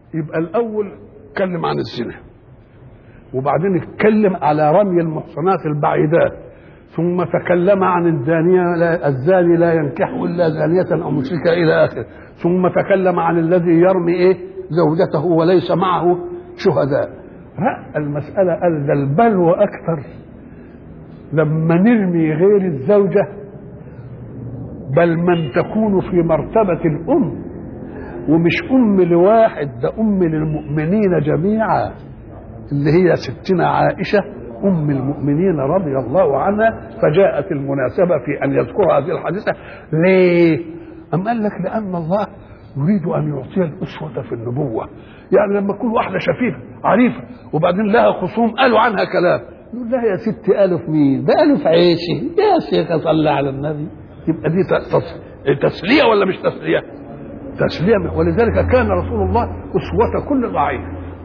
يبقى الاول اتكلم عن الزنا وبعدين اتكلم على رمي المحصنات البعيدات ثم تكلم عن الزانية لا الزاني لا ينكح إلا زانية أو مشركة إلى آخره ثم تكلم عن الذي يرمي إيه زوجته وليس معه شهداء لا المسألة قال ده البلوى أكثر لما نرمي غير الزوجة بل من تكون في مرتبة الأم ومش أم لواحد ده أم للمؤمنين جميعا اللي هي ستنا عائشة أم المؤمنين رضي الله عنها فجاءت المناسبة في أن يذكر هذه الحادثة ليه؟ أم قال لك لأن الله يريد أن يعطي الأسوة في النبوة يعني لما تكون واحدة شفيفة عريفة وبعدين لها خصوم قالوا عنها كلام يقول لها يا ست قالوا في مين؟ ده قالوا في عيشي يا شيخ صلى على النبي يبقى دي تسلية ولا مش تسلية؟ تسلية ولذلك كان رسول الله أسوة كل ضعيف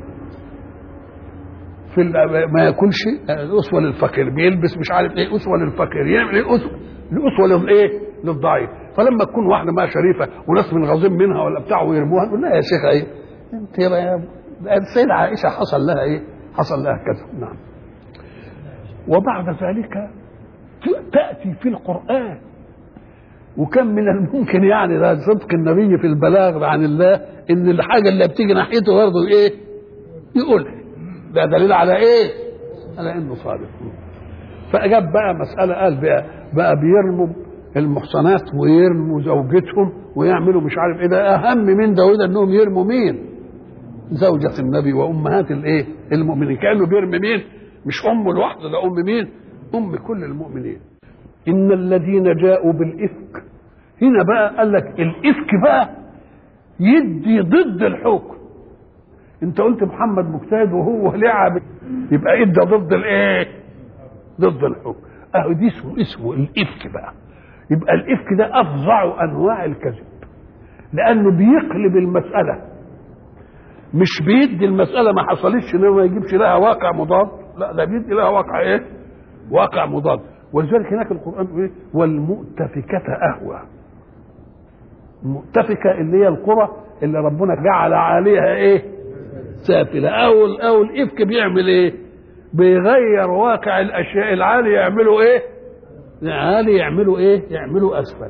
في ما ياكلش الاسوه للفقير بيلبس مش عارف ايه اسوه للفقير يعمل ايه اسوه الاسوه للايه للضعيف فلما تكون واحده ما شريفه وناس من غاظين منها ولا بتاع ويرموها تقول لها يا شيخه ايه انت يا السيده عائشه حصل لها ايه حصل لها كذا نعم وبعد ذلك تاتي في القران وكم من الممكن يعني ده صدق النبي في البلاغ عن الله ان الحاجه اللي بتيجي ناحيته برضه ايه يقولها ده دليل على ايه على انه صادق فاجاب بقى مساله قال بقى, بقى بيرموا المحصنات ويرموا زوجتهم ويعملوا مش عارف ايه ده اهم من ده وده انهم يرموا مين زوجة النبي وامهات الايه المؤمنين كانه بيرمي مين مش امه لوحده ده ام مين ام كل المؤمنين ان الذين جاءوا بالافك هنا بقى قال لك الافك بقى يدي ضد الحكم انت قلت محمد مجتهد وهو لعب يبقى ادى ضد الايه ضد الحكم اهو دي اسمه اسمه الافك بقى يبقى الافك ده افظع انواع الكذب لانه بيقلب المساله مش بيدي المساله ما حصلتش انه ما يجيبش لها واقع مضاد لا ده بيدي لها واقع ايه واقع مضاد ولذلك هناك القران ايه والمؤتفكه اهوى المؤتفكه اللي هي القرى اللي ربنا جعل عليها ايه سافله او او الافك بيعمل ايه بيغير واقع الاشياء العالي يعملوا ايه العالي يعملوا ايه يعملوا اسفل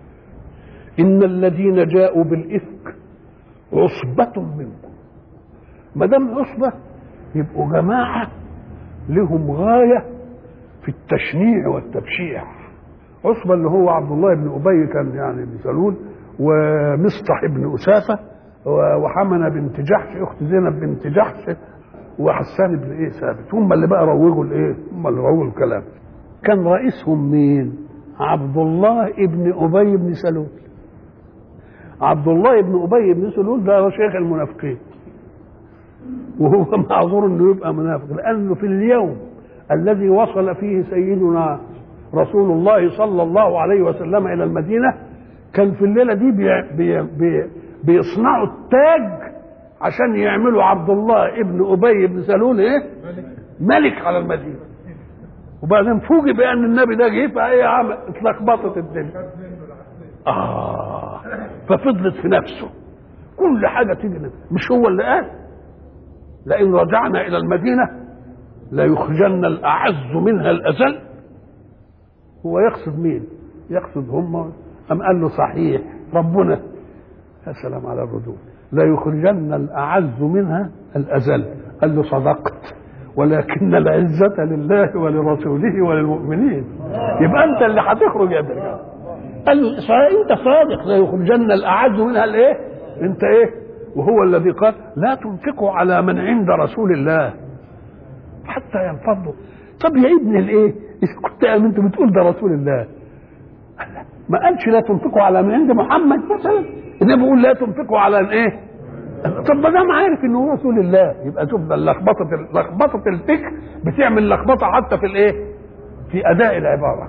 ان الذين جاءوا بالافك عصبة منكم ما دام عصبة يبقوا جماعة لهم غاية في التشنيع والتبشيع عصبة اللي هو عبد الله بن أبي كان يعني بن سلول ومصطح بن أسافة وحمنة بنت جحش اخت زينب بنت جحش وحسان بن ايه ثابت هم اللي بقى روجوا الايه هم اللي روجوا الكلام كان رئيسهم مين عبد الله ابن ابي بن سلول عبد الله ابن ابي بن سلول ده شيخ المنافقين وهو معذور انه يبقى منافق لانه في اليوم الذي وصل فيه سيدنا رسول الله صلى الله عليه وسلم الى المدينه كان في الليله دي بي بي بي بيصنعوا التاج عشان يعملوا عبد الله ابن ابي بن سلول ايه ملك على المدينه وبعدين فوجئ بان النبي ده جه فايه عمل اتلخبطت الدنيا اه ففضلت في نفسه كل حاجه تيجي مش هو اللي قال لئن رجعنا الى المدينه ليخرجن الاعز منها الاذل هو يقصد مين يقصد هم ام قال له صحيح ربنا يا سلام على الردود لا يخرجن الأعز منها الأذل قال له صدقت ولكن العزة لله ولرسوله وللمؤمنين يبقى أنت اللي هتخرج يا ابن قال له أنت صادق لا يخرجن الأعز منها الإيه؟ أنت إيه؟ وهو الذي قال لا تنفقوا على من عند رسول الله حتى ينفضوا طب يا ابن الإيه؟ إذا كنت أنت بتقول ده رسول الله ما قالش لا تنفقوا على من عند محمد مثلا النبي بيقول لا تنفقوا على الايه طب ما دام عارف ان هو رسول الله يبقى شوف ده لخبطه لخبطه الفكر بتعمل لخبطه حتى في الايه في اداء العباره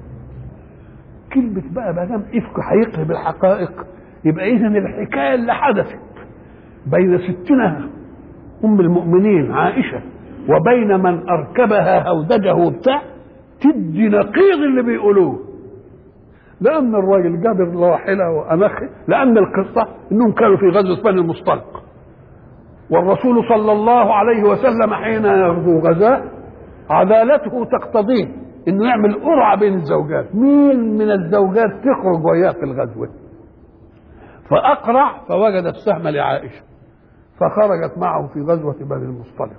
كلمه بقى ما دام افك هيقلب الحقائق يبقى اذا الحكايه اللي حدثت بين ستنا ام المؤمنين عائشه وبين من اركبها هودجه بتاع تدي نقيض اللي بيقولوه لان الراجل جاب الراحله وانخ لان القصه انهم كانوا في غزوه بني المصطلق والرسول صلى الله عليه وسلم حين يغزو غزاه عدالته تقتضيه انه يعمل قرعه بين الزوجات مين من الزوجات تخرج وياه في الغزوه فاقرع فوجد السهم لعائشه فخرجت معه في غزوه بني المصطلق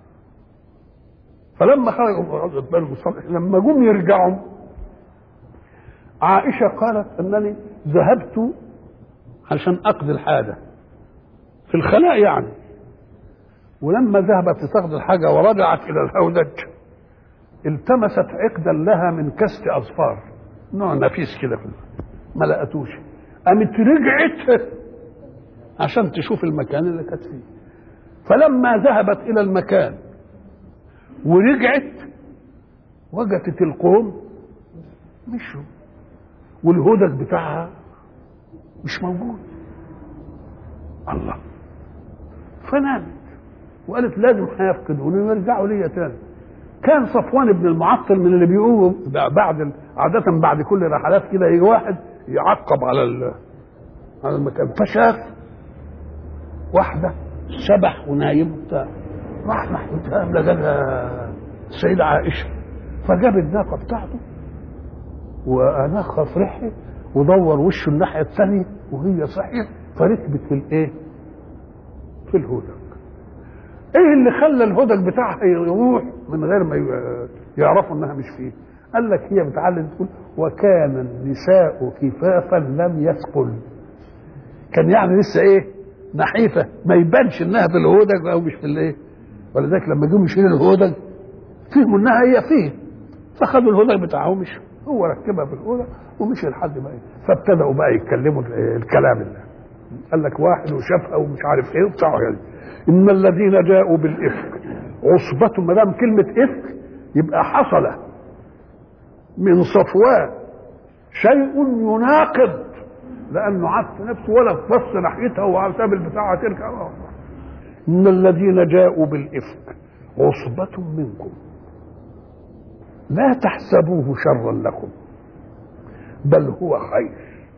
فلما خرجوا في غزوه بني المصطلق لما جم يرجعوا عائشه قالت انني ذهبت عشان اقضي الحاجه في الخلاء يعني ولما ذهبت لتقضي الحاجه ورجعت الى الهودج التمست عقدا لها من كست اظفار نوع نفيس كده في ما لقتوش قامت رجعت عشان تشوف المكان اللي كانت فيه فلما ذهبت الى المكان ورجعت وجدت القوم مشوا والهدج بتاعها مش موجود الله فنامت وقالت لازم هيفقدوني ويرجعوا ليا تاني كان صفوان بن المعطل من اللي بيقولوا بعد عادة بعد كل رحلات كده يجي واحد يعقب على على المكان فشاف واحدة شبح ونايم وبتاع راح ناحيتها لقاها السيدة عائشة فجاب الناقة بتاعته وأناخها في ريحه ودور وشه الناحية الثانية وهي صحيت فركبت في الإيه؟ في الهودج. إيه اللي خلى الهودج بتاعها يروح من غير ما يعرفوا إنها مش فيه؟ قال لك هي بتعلم تقول وكان النساء كفافا لم يثقل. كان يعني لسه إيه؟ نحيفة ما يبانش إنها في الهودج أو مش في الإيه؟ ولذلك لما جم يشيلوا الهودج فهموا إنها هي فيه فخدوا الهودج بتاعهم مشوا هو ركبها في الأولى ومشي لحد ما ايه فابتدأوا بقى يتكلموا الكلام اللي قال لك واحد وشافها ومش عارف ايه وبتاع يعني ان الذين جاءوا بالافك عصبة ما دام كلمة افك يبقى حصل من صفوان شيء يناقض لانه عف نفسه ولا بص ناحيتها وساب البتاع ترجع ان الذين جاءوا بالافك عصبة منكم لا تحسبوه شرا لكم بل هو خير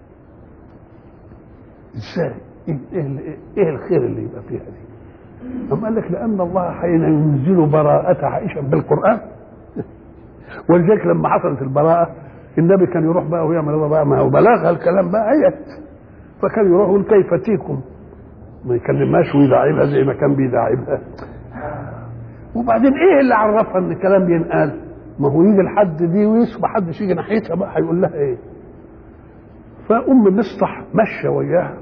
ازاي ايه, إيه, إيه الخير اللي يبقى فيها دي أم قال لك لأن الله حين ينزل براءة عائشة بالقرآن ولذلك لما حصلت البراءة النبي كان يروح بقى ويعمل بقى ما هو بلاغها الكلام بقى آيات فكان يروح يقول كيف تيكم ما يكلمهاش ويداعبها زي ما كان بيداعبها وبعدين ايه اللي عرفها ان الكلام بينقال ما هو يجي لحد دي ويصبح حدش يجي ناحيتها بقى هيقول لها ايه فأم مصطح مشى وياها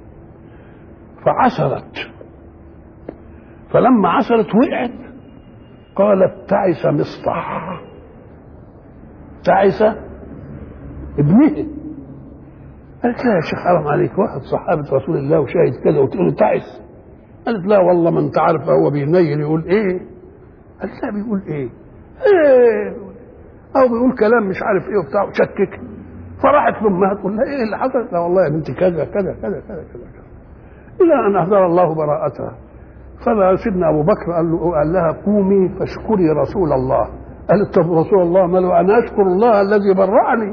فعثرت فلما عثرت وقعت قالت تعس مصطح تعس ابنه قالت لا يا شيخ حرام عليك واحد صحابة رسول الله وشاهد كذا وتقول له تعس قالت لا والله ما انت عارف هو بينيل يقول ايه قالت لا بيقول ايه ايه او بيقول كلام مش عارف ايه وبتاع وشكك فراحت لامها تقول لها ايه اللي حصل؟ لا والله يا بنتي كذا كذا كذا كذا كذا الى ان اهدر الله براءتها فسيدنا ابو بكر قال له قال لها قومي فاشكري رسول الله قالت طب رسول الله ما له انا اشكر الله الذي برأني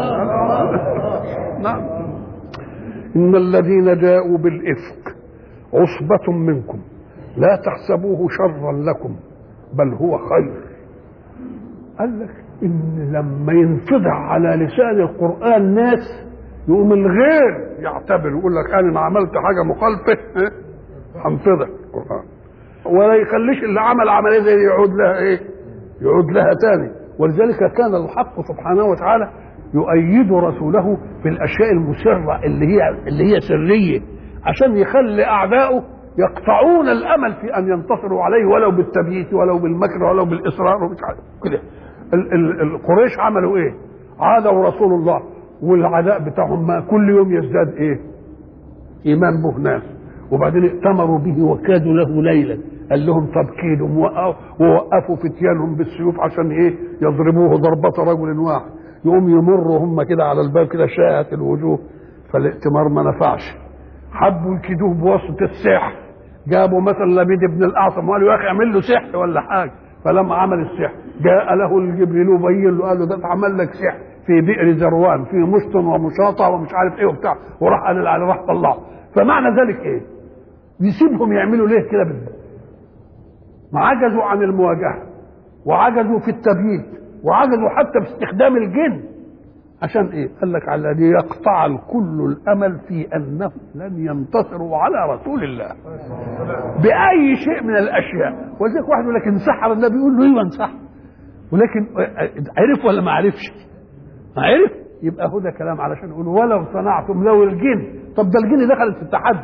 نعم ان الذين جاءوا بالافك عصبة منكم لا تحسبوه شرا لكم بل هو خير قال لك ان لما ينفضح على لسان القران ناس يقوم الغير يعتبر يقول لك انا ما عملت حاجه مخالفه هنفضح القران ولا يخليش اللي عمل عمليه زي يعود لها ايه يعود لها تاني ولذلك كان الحق سبحانه وتعالى يؤيد رسوله في الاشياء المسره اللي هي اللي هي سريه عشان يخلي اعدائه يقطعون الامل في ان ينتصروا عليه ولو بالتبييت ولو بالمكر ولو بالاصرار ومش عارف كده القريش عملوا ايه؟ عادوا رسول الله والعداء بتاعهم ما كل يوم يزداد ايه؟ ايمان به ناس وبعدين ائتمروا به وكادوا له ليلا قال لهم طب كيدوا ووقفوا فتيانهم بالسيوف عشان ايه؟ يضربوه ضربة رجل واحد يقوم يمروا هم كده على الباب كده شاهت الوجوه فالائتمار ما نفعش حبوا يكيدوه بواسطة السحر جابوا مثلا لبيد بن الاعصم وقالوا يا اخي اعمل له سحر ولا حاجه فلما عمل السحر جاء له الجبريل وبين له قال له ده اتعمل لك سحر في بئر زروان في مشط ومشاطة ومش عارف ايه وبتاع وراح قال على راح طلعه فمعنى ذلك ايه؟ يسيبهم يعملوا ليه كده بالله ما عجزوا عن المواجهه وعجزوا في التبييت وعجزوا حتى في استخدام الجن عشان ايه؟ قال لك على ليقطع الكل الامل في انهم لن ينتصروا على رسول الله باي شيء من الاشياء ولذلك واحد يقول لك انسحر النبي يقول له ايوه انسحر ولكن عرف ولا ما عرفش؟ ما عرف يبقى هو ده كلام علشان يقول ولو صنعتم لو الجن طب ده الجن دخلت في التحدي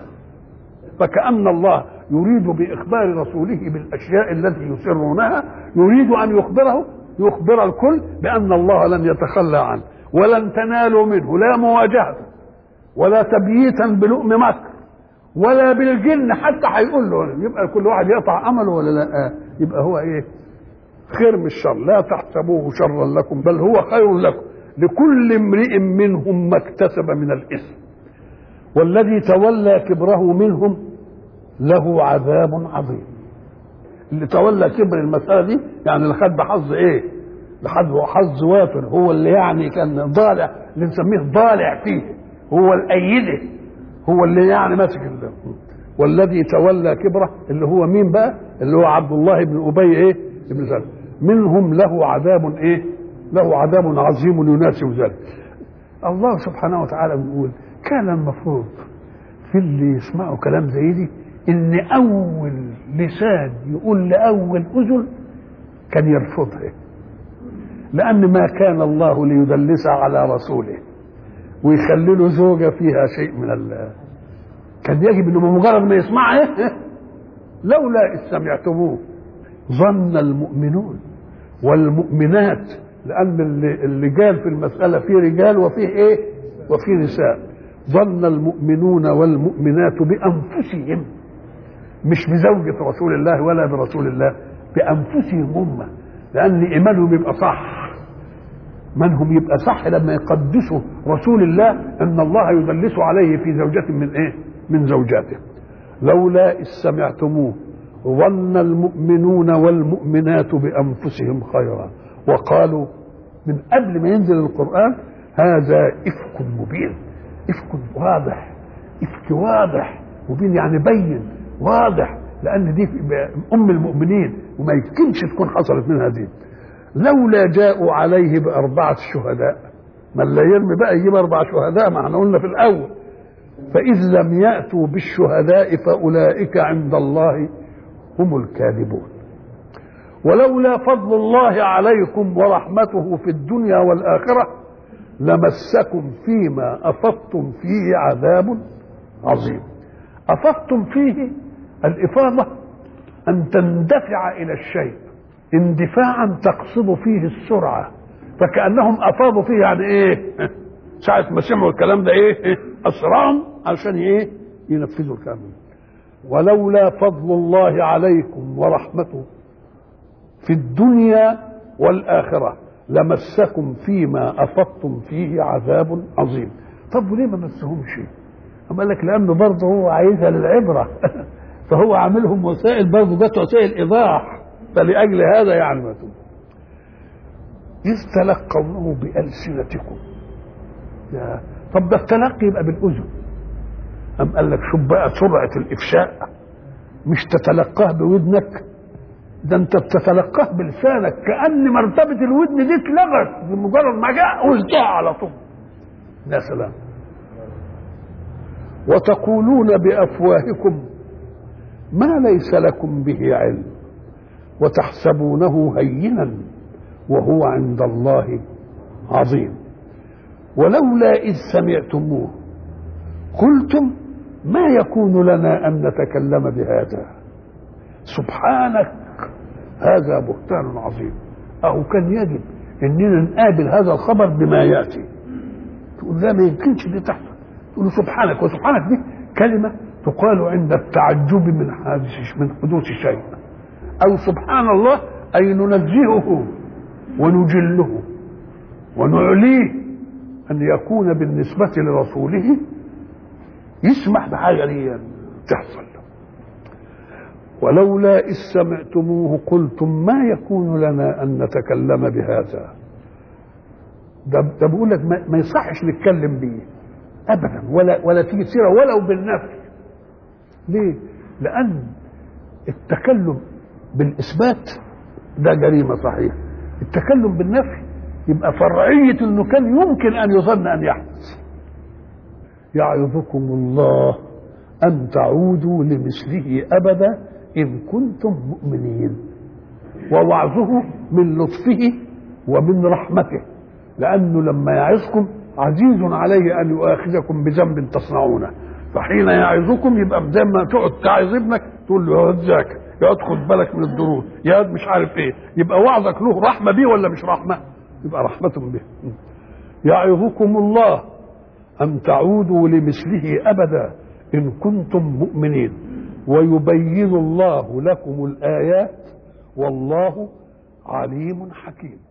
فكأن الله يريد بإخبار رسوله بالأشياء التي يسرونها يريد أن يخبره يخبر الكل بأن الله لن يتخلى عنه ولن تنالوا منه لا مواجهة ولا تبييتا بلؤم مكر ولا بالجن حتى هيقول له يبقى كل واحد يقطع امله ولا لا يبقى هو ايه خير من الشر لا تحسبوه شرا لكم بل هو خير لكم لكل امرئ منهم ما اكتسب من الاثم والذي تولى كبره منهم له عذاب عظيم اللي تولى كبر المسألة دي يعني اللي خد بحظ ايه لحد حظ وافر هو اللي يعني كان ضالع اللي نسميه ضالع فيه هو الأيده هو اللي يعني ماسك الله والذي تولى كبره اللي هو مين بقى اللي هو عبد الله بن أبي ايه ابن سلم منهم له عذاب ايه له عذاب عظيم يناسب ذلك الله سبحانه وتعالى بيقول كان المفروض في اللي يسمعوا كلام زي دي ان اول لسان يقول لاول اذن كان يرفضها لان ما كان الله ليدلس على رسوله ويخلي له زوجه فيها شيء من ال كان يجب انه بمجرد ما يسمع ايه لولا اذ سمعتموه ظن المؤمنون والمؤمنات لان اللي, اللي قال في المساله فيه رجال وفيه ايه وفيه نساء ظن المؤمنون والمؤمنات بانفسهم مش بزوجة رسول الله ولا برسول الله بأنفسهم هم لأن إيمانهم يبقى صح منهم يبقى صح لما يقدسوا رسول الله أن الله يدلس عليه في زوجة من إيه؟ من زوجاته لولا إذ سمعتموه ظن المؤمنون والمؤمنات بأنفسهم خيرا وقالوا من قبل ما ينزل القرآن هذا إفك مبين إفك واضح إفك واضح مبين يعني بين واضح لان دي ام المؤمنين وما يمكنش تكون حصلت منها دي لولا جاءوا عليه باربعه شهداء من لا يرمي بقى يجيب اربع شهداء ما احنا قلنا في الاول فاذ لم ياتوا بالشهداء فاولئك عند الله هم الكاذبون ولولا فضل الله عليكم ورحمته في الدنيا والاخره لمسكم فيما افضتم فيه عذاب عظيم افضتم فيه الإفاضة أن تندفع إلى الشيء اندفاعا تقصد فيه السرعة فكأنهم أفاضوا فيه يعني إيه ساعة ما سمعوا الكلام ده إيه أسرعهم عشان إيه ينفذوا الكلام ولولا فضل الله عليكم ورحمته في الدنيا والآخرة لمسكم فيما أفضتم فيه عذاب عظيم طب وليه ما مسهمش قال لك لأنه برضه هو عايزها للعبرة فهو عاملهم وسائل برضه جت وسائل ايضاح فلاجل هذا يعني ما إذ تلقونه بألسنتكم يا طب ده التلقي يبقى بالأذن أم قال لك شوف بقى سرعة الإفشاء مش تتلقاه بودنك ده أنت بتتلقاه بلسانك كأن مرتبة الودن دي اتلغت بمجرد ما جاء قلتها على طول يا سلام وتقولون بأفواهكم ما ليس لكم به علم وتحسبونه هينا وهو عند الله عظيم ولولا اذ سمعتموه قلتم ما يكون لنا ان نتكلم بهذا سبحانك هذا بهتان عظيم اهو كان يجب اننا نقابل هذا الخبر بما ياتي تقول لا ما يمكنش دي تحصل تقول سبحانك وسبحانك دي كلمه تقال عند التعجب من حادث من حدوث شيء او سبحان الله اي ننزهه ونجله ونعليه ان يكون بالنسبه لرسوله يسمح بحاجه دي تحصل ولولا اذ سمعتموه قلتم ما يكون لنا ان نتكلم بهذا ده, ده بقول لك ما يصحش نتكلم بيه ابدا ولا ولا تيجي سيره ولو بالنفي ليه؟ لأن التكلم بالإثبات ده جريمة صحيح التكلم بالنفي يبقى فرعية انه كان يمكن ان يظن ان يحدث يعظكم الله ان تعودوا لمثله ابدا ان كنتم مؤمنين ووعظه من لطفه ومن رحمته لانه لما يعظكم عزيز عليه ان يؤاخذكم بذنب تصنعونه فحين يعظكم يبقى زي ما تقعد تعظ ابنك تقول له يا ذاكر يا خد بالك من الدروس يا مش عارف ايه يبقى وعظك له رحمه بيه ولا مش رحمه يبقى رحمه به يعظكم الله ان تعودوا لمثله ابدا ان كنتم مؤمنين ويبين الله لكم الايات والله عليم حكيم